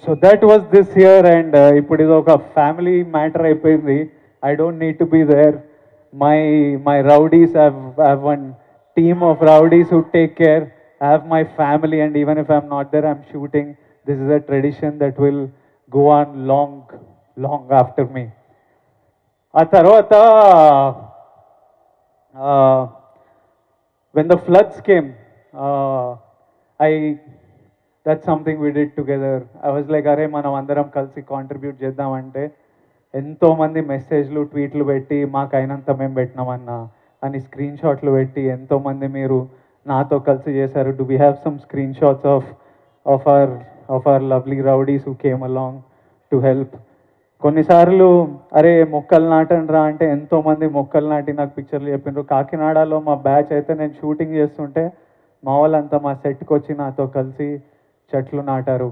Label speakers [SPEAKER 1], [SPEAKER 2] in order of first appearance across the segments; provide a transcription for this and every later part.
[SPEAKER 1] So that was this year and ఇప్పుడు ఇది ఒక ఫ్యామిలీ మ్యాటర్ అయిపోయింది I don't need to be there my my rowdies have have one team of rowdies who take care have my family and even if I'm not there I'm shooting this is a tradition that will go on long long after me ఆ తర్వాత when the floods came, uh, I that's something we did together. I was like, అరే మనం అందరం కలిసి contribute చేద్దామంటే ఎంతో మంది మెసేజ్లు ట్వీట్లు పెట్టి మాకు అయినంత మేము పెట్టినామన్నా అని స్క్రీన్ షాట్లు పెట్టి ఎంతో మంది మీరు నాతో కలిసి చేశారు do we have some screen shots of of our of our lovely rowdies who came along to help కొన్నిసార్లు అరే మొక్కలు నాటండి రా అంటే ఎంతో మంది మొక్కలు నాటి నాకు పిక్చర్లు చెప్పిండ్రు కాకినాడలో మా బ్యాచ్ అయితే నేను షూటింగ్ చేస్తుంటే మా వాళ్ళంతా మా సెట్కి వచ్చి నాతో కలిసి చెట్లు నాటారు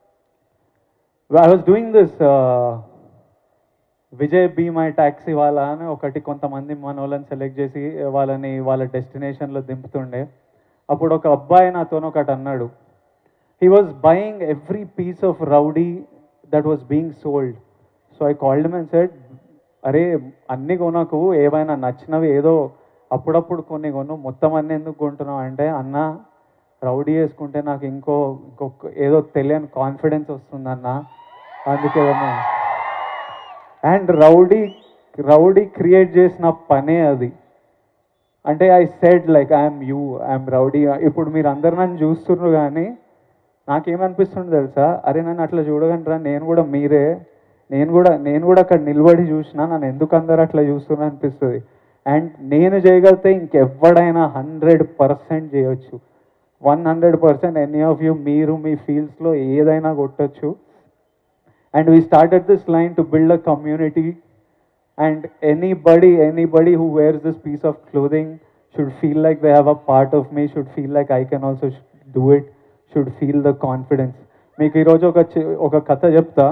[SPEAKER 1] I was doing this Vijay be my taxi వాళ్ళ అని ఒకటి కొంతమంది మన వాళ్ళని సెలెక్ట్ చేసి వాళ్ళని వాళ్ళ డెస్టినేషన్లో దింపుతుండే అప్పుడు ఒక అబ్బాయి నాతో ఒకటి అన్నాడు he was buying every piece of rowdy that was being sold so I called men said అరే అన్ని కొనకు ఏవైనా నచ్చినవి ఏదో అప్పుడప్పుడు కొన్ని కొను మొత్తం అన్ని ఎందుకు కొంటున్నావు అంటే అన్న రౌడీ వేసుకుంటే నాకు ఇంకో ఇంకొక ఏదో తెలియని కాన్ఫిడెన్స్ వస్తుందన్న అందుకే అండ్ రౌడీ రౌడీ క్రియేట్ చేసిన పనే అది అంటే I said like I'm you I'm rowdy ఇప్పుడు మీరు అందరు నన్ను చూస్తున్నారు కానీ నాకేమనిపిస్తుంది తెలుసా అరే నన్ను అట్లా చూడగంటారా నేను కూడా మీరే నేను కూడా నేను కూడా అక్కడ నిలబడి చూసినా నన్ను ఎందుకు అందరు అట్లా చూస్తున్నా అనిపిస్తుంది అండ్ నేను చేయగలిగితే ఇంకెవ్వడైనా హండ్రెడ్ పర్సెంట్ చేయొచ్చు one hundred percent any of you మీరు మీ ఫీల్డ్స్లో ఏదైనా కొట్టచ్చు and we started this line to build a community and anybody anybody who wears this piece of clothing should feel like they have a part of me should feel like i can also sh- do it should feel the confidence మీకు ఈరోజు ఒక చి- ఒక కథ చెప్తా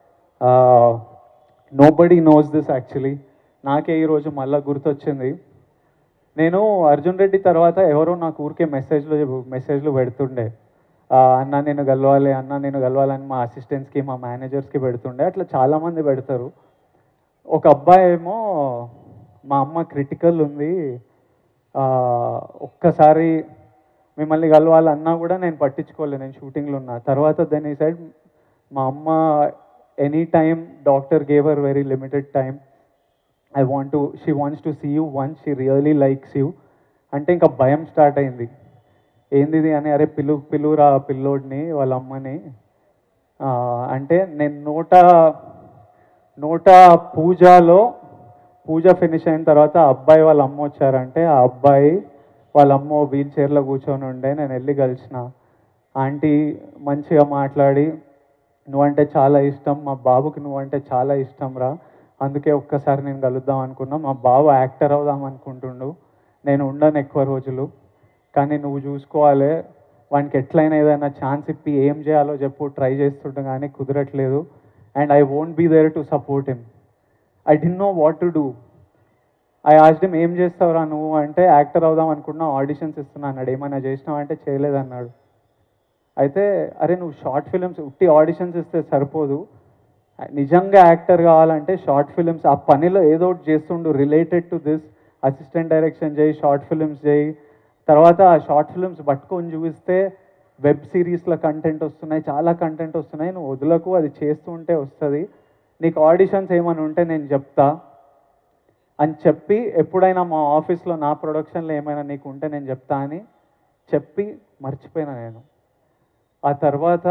[SPEAKER 1] nobody knows this actually నాకే ఈరోజు మళ్ళీ గుర్తొచ్చింది నేను అర్జున్ రెడ్డి తర్వాత ఎవరో నాకు ఊరికే మెసేజ్లు మెసేజ్లు పెడుతుండే ఆ, అన్న నేను కలవాలి అన్న నేను కలవాలని మా అసిస్టెంట్స్కి మా మేనేజర్స్కి పెడుతుండే అట్లా చాలామంది పెడతారు ఒక అబ్బాయి ఏమో మా అమ్మ క్రిటికల్ ఉంది ఆ, ఒక్కసారి మిమ్మల్ని కలవాలన్నా కూడా నేను పట్టించుకోలేదు నేను షూటింగ్లో ఉన్నా తర్వాత దెన్ ఈ సైడ్ మా అమ్మ any time doctor gave her very limited time I want to she wants to see you once she really likes you అంటే ఇంకా భయం స్టార్ట్ అయింది ఏంది ఇది అని అరే పిలు పిలురా పిల్లోడిని వాళ్ళ అమ్మని ఆ, అంటే నేను నూట నూట పూజలో పూజ ఫినిష్ అయిన తర్వాత ఆ అబ్బాయి వాళ్ళ అమ్మ వచ్చారంటే ఆ అబ్బాయి వాళ్ళ అమ్మ వీల్ చైర్లో కూర్చొని ఉండే నేను వెళ్ళి కలిసిన ఆంటీ మంచిగా మాట్లాడి నువ్వంటే చాలా ఇష్టం మా బాబుకి నువ్వంటే చాలా ఇష్టం రా అందుకే ఒక్కసారి నేను కలుద్దాం అనుకున్నా మా బాబు యాక్టర్ అవుదాం అనుకుంటుండు నేను ఉండను ఎక్కువ రోజులు కానీ నువ్వు చూసుకోవాలి వానికి ఎట్లయినా ఏదైనా ఛాన్స్ ఇప్పి ఏం చేయాలో చెప్పు ట్రై చేస్తుంటాం కానీ కుదరట్లేదు and I won't be there to support him I d know what to do I asked ఏం చేస్తావురా నువ్వు అంటే యాక్టర్ అవుదాం అనుకున్నా ఆడిషన్స్ ఇస్తున్నా అన్నాడు ఏమైనా చేసినావు అంటే చేయలేదన్నాడు అయితే అరే నువ్వు షార్ట్ ఫిలిమ్స్ ఉట్టి ఆడిషన్స్ ఇస్తే సరిపోదు నిజంగా యాక్టర్ కావాలంటే షార్ట్ ఫిలిమ్స్ ఆ పనిలో ఏదో ఒకటి చేస్తుండు related to this assistant direction చేయి షార్ట్ ఫిలిమ్స్ చేయి తర్వాత ఆ షార్ట్ ఫిలిమ్స్ పట్టుకొని చూపిస్తే వెబ్ సిరీస్ల కంటెంట్ వస్తున్నాయి చాలా కంటెంట్ వస్తున్నాయి నువ్వు వదులకు అది చేస్తూ ఉంటే వస్తుంది నీకు ఆడిషన్స్ ఏమైనా ఉంటే నేను చెప్తా అని చెప్పి ఎప్పుడైనా మా ఆఫీస్లో నా ప్రొడక్షన్లో ఏమైనా నీకు ఉంటే నేను చెప్తా అని చెప్పి మర్చిపోయినా నేను ఆ తర్వాత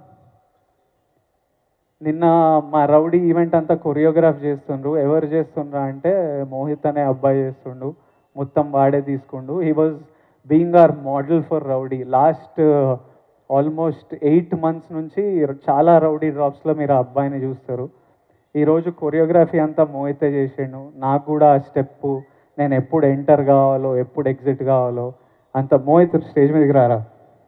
[SPEAKER 1] నిన్న మా రౌడీ ఈవెంట్ అంతా కొరియోగ్రాఫ్ చేస్తుండ్రు ఎవరు చేస్తుండ్రు అంటే మోహిత్ అనే అబ్బాయి చేస్తుండు మొత్తం వాడే తీసుకుండు he was being our model for rowdy last almost eight months నుంచి చాలా రౌడీ డ్రాప్స్లో మీరు ఆ అబ్బాయిని చూస్తారు ఈరోజు కొరియోగ్రఫీ అంతా మోహితే చేసిండు నాకు కూడా ఆ స్టెప్ నేను ఎప్పుడు ఎంటర్ కావాలో ఎప్పుడు ఎగ్జిట్ కావాలో అంత మోహిత్ స్టేజ్ మీదకి రారా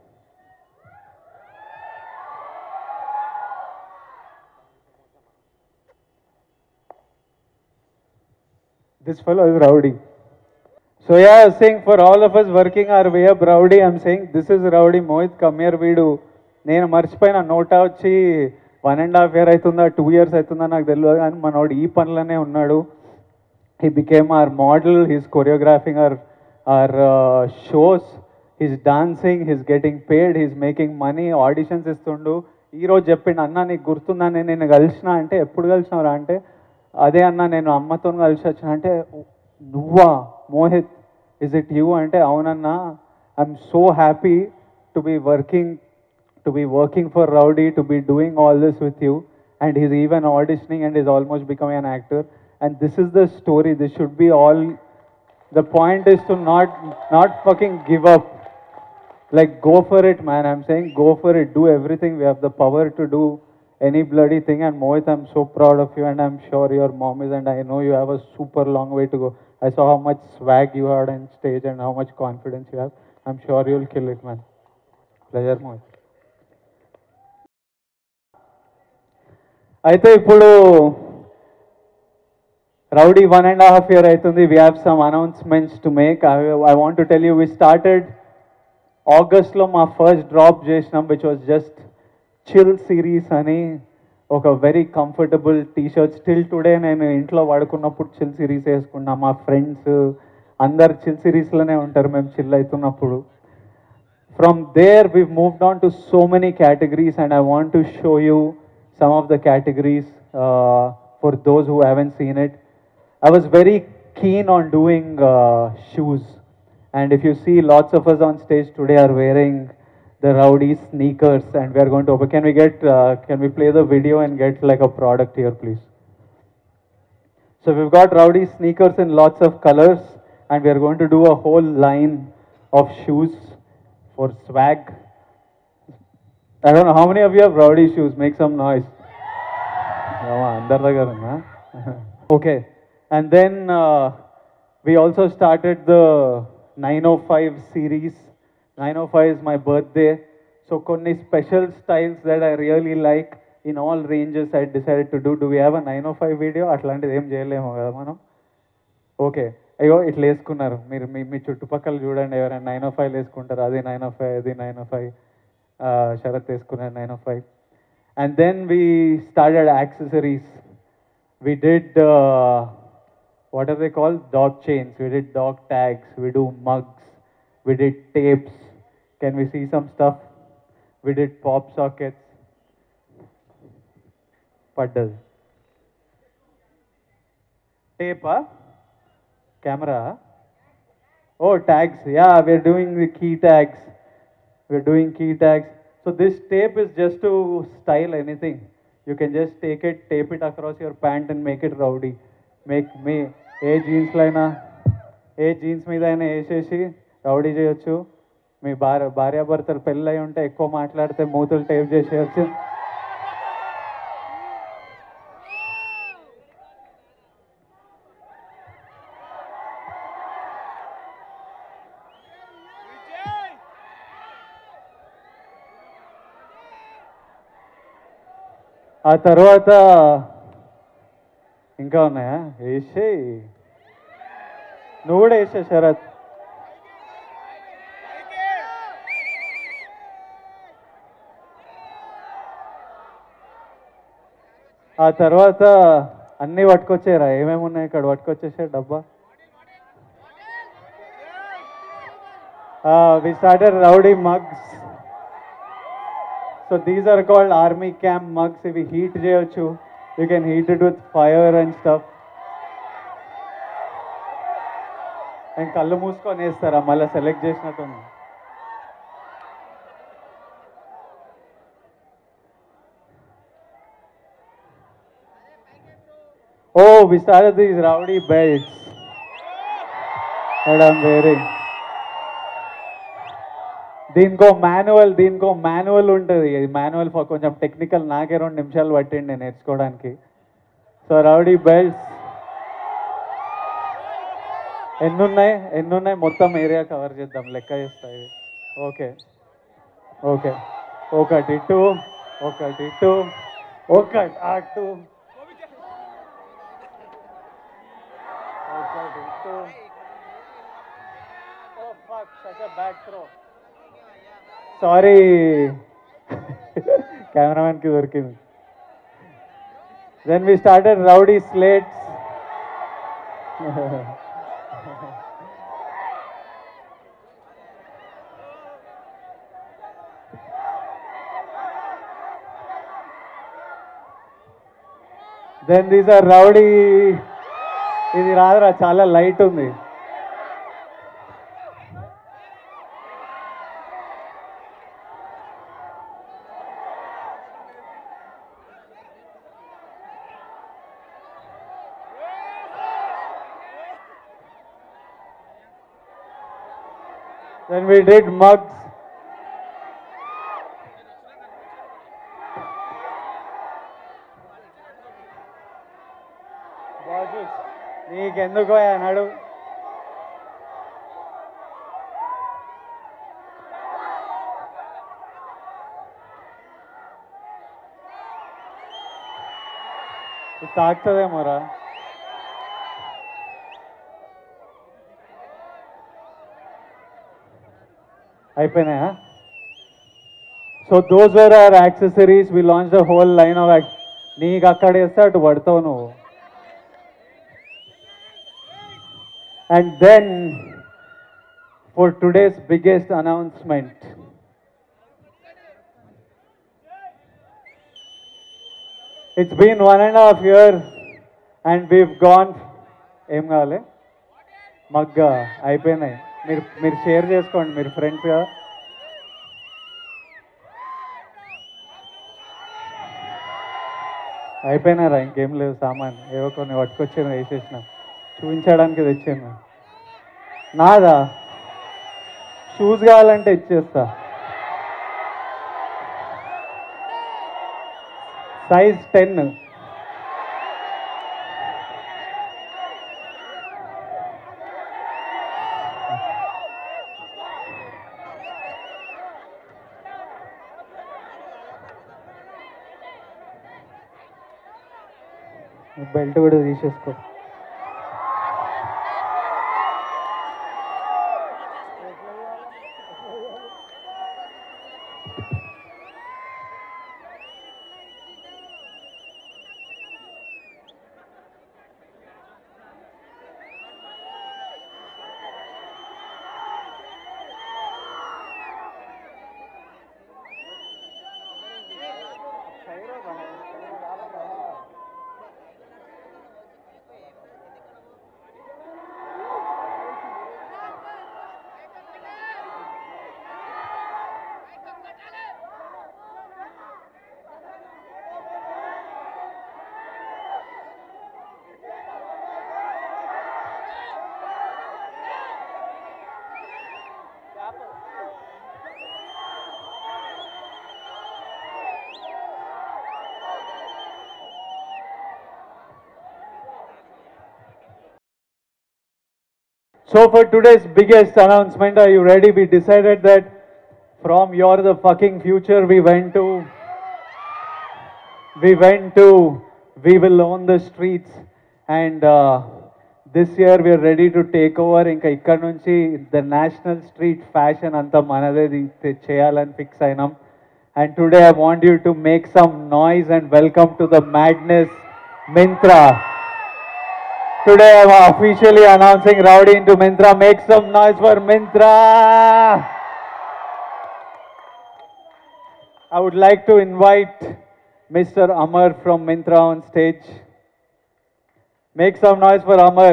[SPEAKER 1] This fellow is rowdy. So yeah, I was saying for all of us working our way up rowdy, I'm saying this is rowdy. Mohit, come here, వీడు నేను మర్చిపోయిన నోటా వచ్చి వన్ అండ్ హాఫ్ ఇయర్ అవుతుందా two years అవుతుందా నాకు తెలియదు కానీ మనోడు ఈ పనులనే ఉన్నాడు he became our model he's choreographing our our uh, shows he's dancing he's getting paid he's making money auditions ఇస్తుండు ఈ రోజు చెప్పిండు అన్న నీకు గుర్తుందా నేను నిన్ను కలిసిన అంటే ఎప్పుడు కలిసినవరా అంటే అదే అన్న నేను అమ్మతో కలిసి వచ్చిన అంటే నువ్వా మోహిత్ ఇస్ ఇట్ యూ అంటే అవునన్నా I'm so happy to be working to be working for Rowdy, to be doing all this with you, and he's even auditioning and is almost becoming an actor. And this is the story. This should be all. The point is to not not fucking give up. Like go for it, man. I'm saying go for it. Do everything. We have the power to do any bloody thing. And Mohit, I'm so proud of you, and I'm sure your mom is, and I know you have a super long way to go. I saw how much swag you had on stage and how much confidence you have. I'm sure you'll kill it, man. Pleasure, Mohit. అయితే ఇప్పుడు rowdy one and half year అవుతుంది we have some announcements to make I want to tell you we started ఆగస్ట్లో మా first drop చేసినాం which was just chill series అని ఒక very comfortable T shirt still today నేను ఇంట్లో పడుకున్నప్పుడు chill series వేసుకున్నా మా ఫ్రెండ్స్ అందరు చిల్ సిరీస్లోనే ఉంటారు మేము చిల్ అవుతున్నప్పుడు from there we've moved on to so many categories and i want to show you some of the categories uh, for those who haven't seen it i was very keen on doing uh, shoes and if you see lots of us on stage today are wearing the rowdy sneakers and we are going to open can we get uh, can we play the video and get like a product here please so we've got rowdy sneakers in lots of colors, and we are going to do a whole line of shoes for swag. I don't know how many of you have rowdy shoes. Make some noise. అందరి దగ్గర ఉందా okay and then we also started the 905 series 905 is my birthday so కొన్ని special styles that i really like in all ranges i decided to do do we have a 905 video అట్లాంటిది ఏం చేయలేము కదా మనం okay అయ్యో ఇట్లా వేసుకున్నారు మీరు మీ మీ చుట్టుపక్కల చూడండి ఎవరైనా నైన్ ఓ ఫైవ్ వేసుకుంటారు అది నైన్ ఓ ఫైవ్ అది నైన్ ఓ ఫైవ్ షరత్ వేసుకున్నారు nine O five and then we started accessories we did uh, what are they called dog chains we did dog tags we do mugs we did tapes can we see some stuff we did pop sockets paddle tape huh? camera oh tags yeah we're doing the key tags we're doing key tags so this tape is just to style anything you can just take it tape it across your pant and make it rowdy make me ఏ జీన్స్లో అయినా ఏ jeans మీద అయినా వేసేసి rowdy చేయొచ్చు మీ భార్య భార్యాభర్తలు పెళ్ళి అయి ఉంటే ఎక్కువ మాట్లాడితే మూతులు టేప్ చేసేయచ్చు ఆ తర్వాత ఇంకా ఉన్నాయా వేసేయి నువ్వు కూడా వేసే శరత్ ఆ తర్వాత అన్నీ పట్టుకొచ్చారా ఏమేమి ఉన్నాయి ఇక్కడ పట్టుకొచ్చేసే డబ్బా we started rowdy mugs so these are called army camp mugs ఇవి హీట్ చేయొచ్చు you can heat it with fire and stuff and కళ్ళు మూసుకొని వేస్తారా మళ్ళీ సెలెక్ట్ చేసినట్టు ఉంది oh we started these rowdy belts and I'm wearing దీనికో manual దీనికో మాన్యువల్ ఉంటుంది ఇది మాన్యువల్ ఫర్ కొంచెం టెక్నికల్ నాకే రెండు నిమిషాలు పట్టిండి నేను నేర్చుకోవడానికి సో రౌడీ బెల్ట్స్ ఎన్ని ఉన్నాయి ఎన్ని ఉన్నాయి మొత్తం ఏరియా కవర్ చేద్దాం లెక్క చేస్తాయి ఓకే ఓకే ఒకటి ఇటు ఒకటి ఇటు ఒకటి అటు ఒకటి ఇటు oh fuck such a back throw sorry కెమెరామెన్కి దొరికింది Then we started Rowdy Slates. Then these are rowdy ఇది రాదురా చాలా లైట్ ఉంది Then we did mugs. నీకెందుకో అన్నాడు ఇది తాకుతుందేమోరా అయిపోయినాయా so those were our accessories we launch the whole line of నీకు అక్కడ వేస్తే అటు పడతావు నువ్వు and then for today's biggest announcement it's been one and half year and we've gone ఏం కావాలి మగ్గా అయిపోయినాయి మీరు మీరు షేర్ చేసుకోండి మీరు ఫ్రెండ్స్గా అయిపోయినారా ఇంకేం లేవు సామాన్ ఏవో కొన్ని పట్టుకొచ్చాను వేసేసిన చూపించడానికి తెచ్చాను నాదా షూస్ కావాలంటే ఇచ్చేస్తా సైజ్ టెన్ బెల్ట్ కూడా తీసేసుకో So for today's biggest announcement, are you ready? We decided that from You're the fucking future, we went to, we went to, we will own the streets. And uh, this year we are ready to take over. ఇంకా ఇక్కడ నుంచి the national street fashion అంతా మనదే ఇది చేయాలని fix అయినాం and today I want you to make some noise and welcome to the madness Myntra Today I'm officially announcing Rowdy into Mintra. Make some noise for Mintra. I would like to invite Mr. Amar from Mintra on stage. Make some noise for Amar.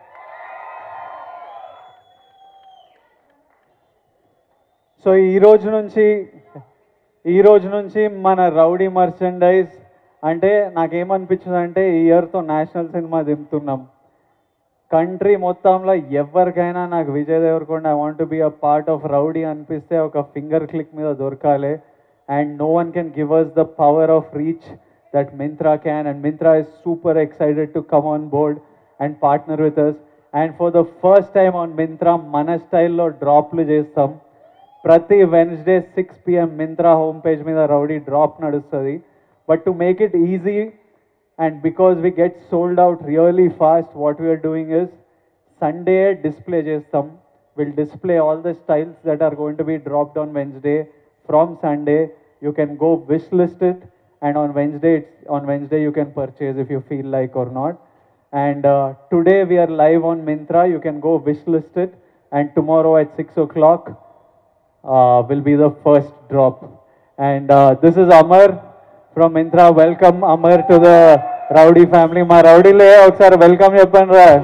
[SPEAKER 1] So ఈ రోజు నుంచి ఈ రోజు నుంచి మన rowdy merchandise అంటే నాకేమనిపించింది అంటే ఈ ఇయర్తో నేషనల్ సినిమా దింపుతున్నాం కంట్రీ మొత్తంలో ఎవరికైనా నాకు Vijay Deverakonda I want be a part of rowdy అనిపిస్తే ఒక ఫింగర్ క్లిక్ మీద దొరకాలి and no one can give us the power of reach that Myntra can and Myntra is super excited to come on board and partner with us and for the first time on Myntra మన స్టైల్లో డ్రాప్లు చేస్తాం ప్రతి Wednesday six PM Myntra home page మీద rowdy drop నడుస్తుంది but to make it easy and because we get sold out really fast what we're doing is Sunday display చేస్తాం will display all the styles that are going to be dropped on Wednesday from Sunday you can go wish list it and on Wednesday, it's, on Wednesday you can purchase if you feel like or not. And uh, today we are live on Mintra. You can go wishlist it, and tomorrow at six o'clock uh, will be the first drop. And uh, this is Amar from Mintra. Welcome Amar to the Rowdy family. మా రౌడీలే ఒకసారి welcome చెప్పండి రా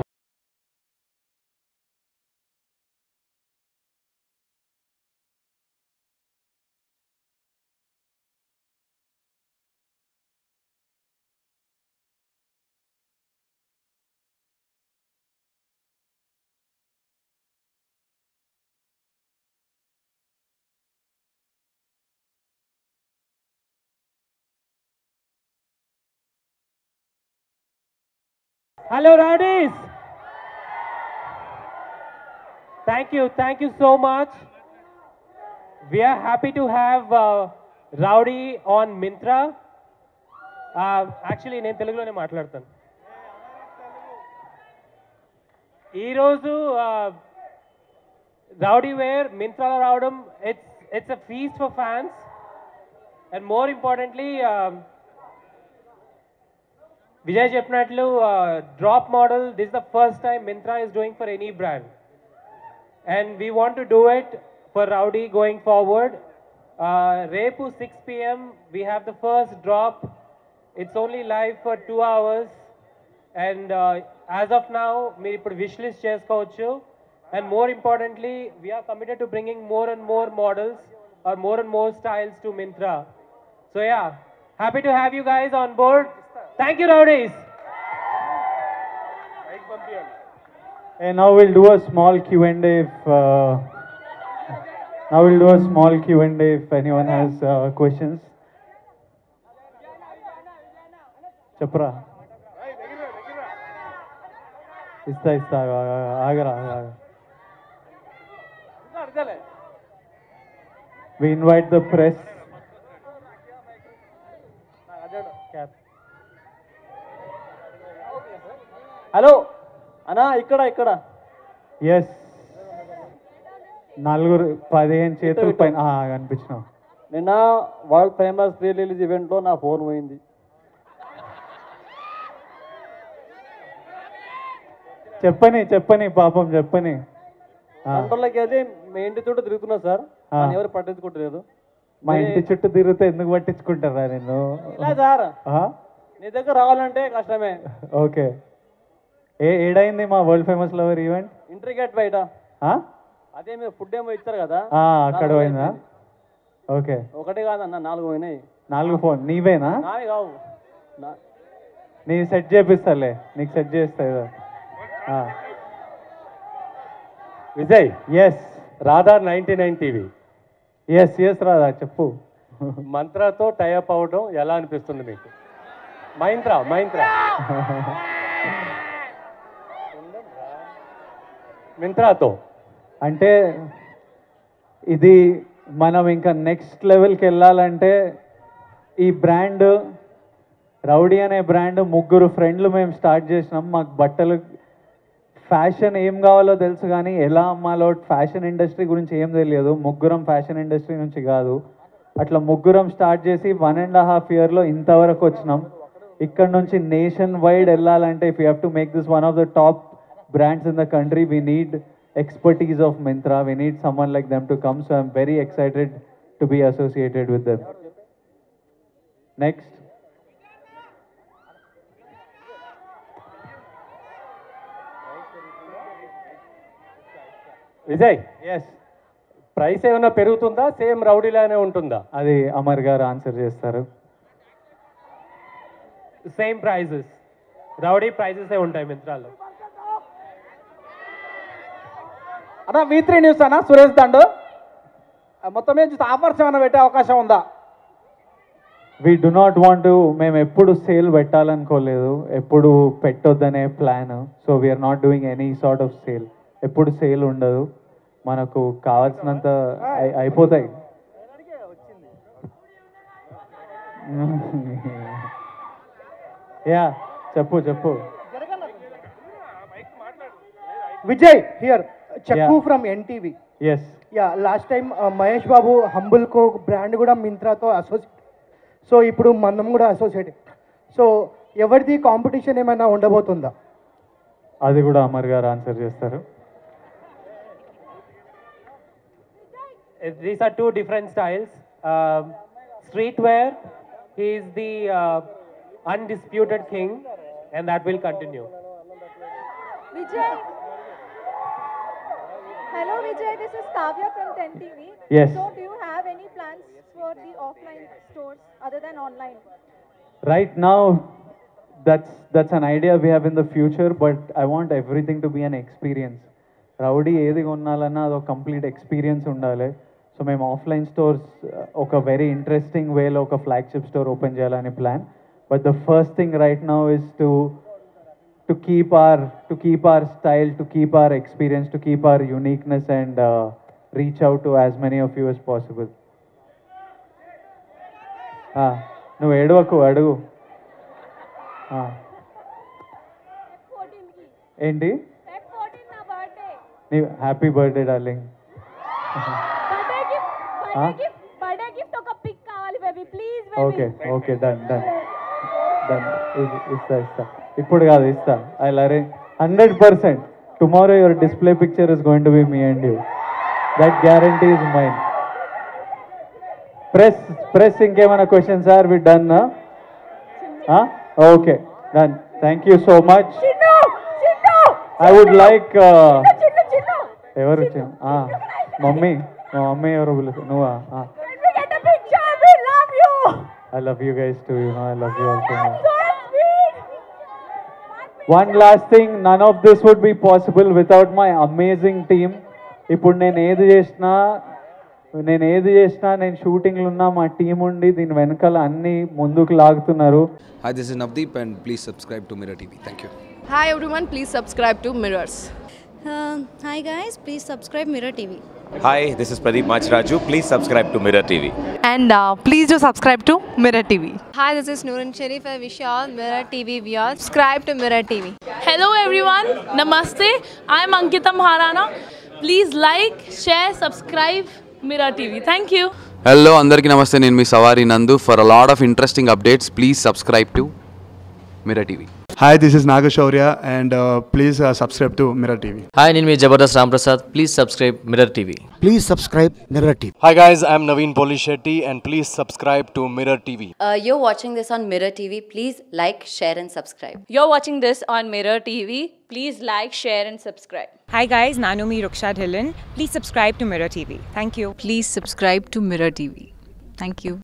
[SPEAKER 2] Hello, Rowdies! Thank you, thank you so much. We are happy to have uh, Rowdy on Mintra. Uh, actually, నేను తెలుగులోనే మాట్లాడతాను ఈరోజు rowdy wear మింత్రాలో రావడం it's it's a feast for fans and more importantly Vijay చెప్పినట్లు drop model this the first time Myntra is doing for any brand and we want to do it for rowdy going forward రేపు six PM we have the first drop it's only live for two hours and as of now మీరు ఇప్పుడు wish list చేసుకోవచ్చు and more importantly we're committed to bringing more and more models are more and more styles to Myntra so yeah happy to have you guys on board thank you rowdies
[SPEAKER 1] And now we'll do a small Q and A. If, uh, now we'll do a small Q and A if anyone has uh, questions. చెప్పరా ఇస్తా ఇస్తా ఆగు, ఆగు, ఆగు, ఆగరా ఆగు, ఆగు. We invite the press. Cap.
[SPEAKER 3] Hello అన్నా ఇక్కడ ఇక్కడ
[SPEAKER 1] ఎస్ నలుగురు పదిహేను చేతుల పైన ఆ, కనిపించినావు
[SPEAKER 3] నిన్న వరల్డ్ ఫేమస్ ప్రీ రిలీజ్ ఈవెంట్లో నా ఫోన్ పోయింది
[SPEAKER 1] చెప్పని చెప్పని పాపం చెప్పని ఆ,
[SPEAKER 3] కంట్రోల్లోకి వెళ్ళి మీ ఇంటి చుట్టూ తిరుగుతున్నా సార్
[SPEAKER 1] ఆ.
[SPEAKER 3] నన్ను ఎవరు పట్టించుకుంటలేదు
[SPEAKER 1] మా ఇంటి చుట్టూ తిరిగితే ఎందుకు పట్టించుకుంటారా నేను
[SPEAKER 3] ఇలా సార్
[SPEAKER 1] ఆ?
[SPEAKER 3] నీ దగ్గర రావాలంటే కష్టమే
[SPEAKER 1] ఓకే ఏ ఏడైంది మా world famous lover event
[SPEAKER 3] enter gate బయట
[SPEAKER 1] ఆ?
[SPEAKER 3] అదే మీరు ఫుడ్ ఏమో ఇచ్చారు కదా
[SPEAKER 1] ఆ, అక్కడ పోయిందా ఓకే
[SPEAKER 3] ఒకటి కాదన్న నాలుగు పోయినాయి
[SPEAKER 1] నాలుగు ఫోన్ నీవేనా
[SPEAKER 3] నావి కావు నా-
[SPEAKER 1] నీ సెట్ చేపిస్తాలే నీకు సెట్ చేస్తా ఏదో
[SPEAKER 2] Vijay
[SPEAKER 1] yes
[SPEAKER 2] Radha ninety nine TV
[SPEAKER 1] yes yes Radha చెప్పు
[SPEAKER 2] మంత్రాతో టైఅప్ అవడం ఎలా అనిపిస్తుంది మీకు మైంత్రా మైంత్రా మింత్రాతో
[SPEAKER 1] అంటే ఇది మనం ఇంకా నెక్స్ట్ లెవెల్కి వెళ్ళాలంటే ఈ బ్రాండ్ రౌడీ అనే బ్రాండ్ ముగ్గురు ఫ్రెండ్లు మేము స్టార్ట్ చేసినాం మాకు బట్టలు ఫ్యాషన్ ఏం కావాలో తెలుసు కానీ ఎలా అమ్మాలో ఫ్యాషన్ ఇండస్ట్రీ గురించి ఏం తెలియదు ముగ్గురం ఫ్యాషన్ ఇండస్ట్రీ నుంచి కాదు అట్లా ముగ్గురం స్టార్ట్ చేసి వన్ అండ్ హాఫ్ ఇయర్లో ఇంతవరకు వచ్చినాం ఇక్కడ నుంచి నేషన్ వైడ్ వెళ్ళాలంటే if you have to make this one of the top brands in the country we need expertise of Mintra. We need someone like them to come. So I'm very excited to be associated with them. Next.
[SPEAKER 2] Vijay
[SPEAKER 1] Yes.
[SPEAKER 2] Price ఏమైనా పెరుగుతుందా same రౌడీలానే ఉంటుందా
[SPEAKER 1] అది అమర్ గారు answer చేస్తారు
[SPEAKER 2] same prices rowdy prices ఉంటాయి మింత్రాల్లో
[SPEAKER 4] అన్నా V three news అన్న సురేష్ దండు ఆ, మొత్తం మీద చూస్తే ఆఫర్స్ ఏమైనా పెట్టే అవకాశం ఉందా
[SPEAKER 1] we do not want to మేము ఎప్పుడు సేల్ పెట్టాలనుకోలేదు ఎప్పుడు పెట్టొద్దనే plan so we're not doing any sort of sale ఎప్పుడు సేల్ ఉండదు మనకు కావాల్సినంత అయి- అయిపోతాయి యా చెప్పు చెప్పు
[SPEAKER 5] విజయ్ హియర్ చక్కు
[SPEAKER 1] Yeah.
[SPEAKER 5] From NTV
[SPEAKER 1] yes
[SPEAKER 5] yeah last time Mahesh Babu humble co brand కూడా మింత్రాతో అసోసియేట్ సో ఇప్పుడు మనం కూడా అసోసియేట్ సో ఎవరిది కాంపిటీషన్ ఏమైనా ఉండబోతుందా
[SPEAKER 1] అది కూడా అమర్ గారు ఆన్సర్ చేస్తారు
[SPEAKER 2] Uh, These are two different styles. Um, streetwear, he is the uh, undisputed king, and that will continue.
[SPEAKER 6] Vijay. Hello Vijay, this is Kavya from 10 TV.
[SPEAKER 1] Yes.
[SPEAKER 6] So do you have any plans for the offline stores other than online?
[SPEAKER 1] right now that's that's an idea we have in the future but i want everything to be an experience rowdy ఏది కొనాలన్నా అదొక complete experience ఉండాలి so మేము offline stores ఒక very interesting వేలో ఒక flagship store open చేయాలని plan but the first thing right now is to to keep our to keep our style to keep our experience to keep our uniqueness and reach out to as many of you as possible నువ్వు ఏడవకు అడుగు ఆ,
[SPEAKER 6] 14 ki.
[SPEAKER 1] ఏంటి
[SPEAKER 6] Feb 14 na birthday.
[SPEAKER 1] నీ happy birthday darling
[SPEAKER 6] Birthday gift. Birthday
[SPEAKER 1] Huh?
[SPEAKER 6] gift. Birthday gift ఒక pic కావాలి baby please baby
[SPEAKER 1] okay okay done done done ఇస్తా ఇస్తా ఇప్పుడు కాదు ఇస్తా I arrange hundred percent tomorrow your display picture is going to be me and you that guarantee is mine press press ఇంకేమైనా questions are we done okay done thank you so much
[SPEAKER 6] Chinnu Chinnu
[SPEAKER 1] I would like
[SPEAKER 6] Chinnu Chinnu
[SPEAKER 1] ఎవరు వచ్చింది mummy మా mummy ఎవరు పిలుసు నువ్వా
[SPEAKER 6] Can we get a picture? We love you.
[SPEAKER 1] I love you guys to you no I love you also
[SPEAKER 6] So sweet.
[SPEAKER 1] One last thing none of this would be possible without my amazing team ఇప్పుడు నేను ఏది చేసినా నేను ఏది చేసినా నేను షూటింగ్లు ఉన్నా మా టీం ఉండి దీని వెనకాల అన్ని ముందుకు లాగుతున్నారు
[SPEAKER 7] Hi, this is Navdeep, and please subscribe to Mirror TV. Thank you.
[SPEAKER 8] Hi everyone, please subscribe to Mirrors.
[SPEAKER 9] Uh, hi guys, please subscribe Mirror TV.
[SPEAKER 10] Hi, this is Pradeep Machraju. Please subscribe to Mirror TV.
[SPEAKER 11] And uh, please do subscribe to Mirror TV.
[SPEAKER 8] Hi, this is Noorun Sharif. I wish you all Mirror TV viewers subscribe to Mirror TV.
[SPEAKER 12] Hello everyone, Namaste. I'm Ankita Maharana. Please like, share, subscribe Mirror TV. Thank you.
[SPEAKER 7] Hello అందరికీ నమస్తే నేను మీ Savari Nandu for a lot of interesting updates please subscribe to Mirror TV
[SPEAKER 13] Hi, this is Nagashaurya, and uh, please uh, subscribe to Mirror TV.
[SPEAKER 14] Hi నేను మీ Jabardasth Ramprasad please subscribe Mirror TV
[SPEAKER 15] Please subscribe Mirror TV.
[SPEAKER 16] Hi guys, I'm Naveen Polishetty and please subscribe to Mirror TV.
[SPEAKER 17] Uh, you're watching this on Mirror TV. Please like, share, and subscribe.
[SPEAKER 18] You're watching this on Mirror TV. Please like, share, and subscribe.
[SPEAKER 19] Hi guys, Nanumi Ruksha Dhillon. Please subscribe to Mirror TV. Thank you.
[SPEAKER 20] Please subscribe to Mirror TV. Thank you.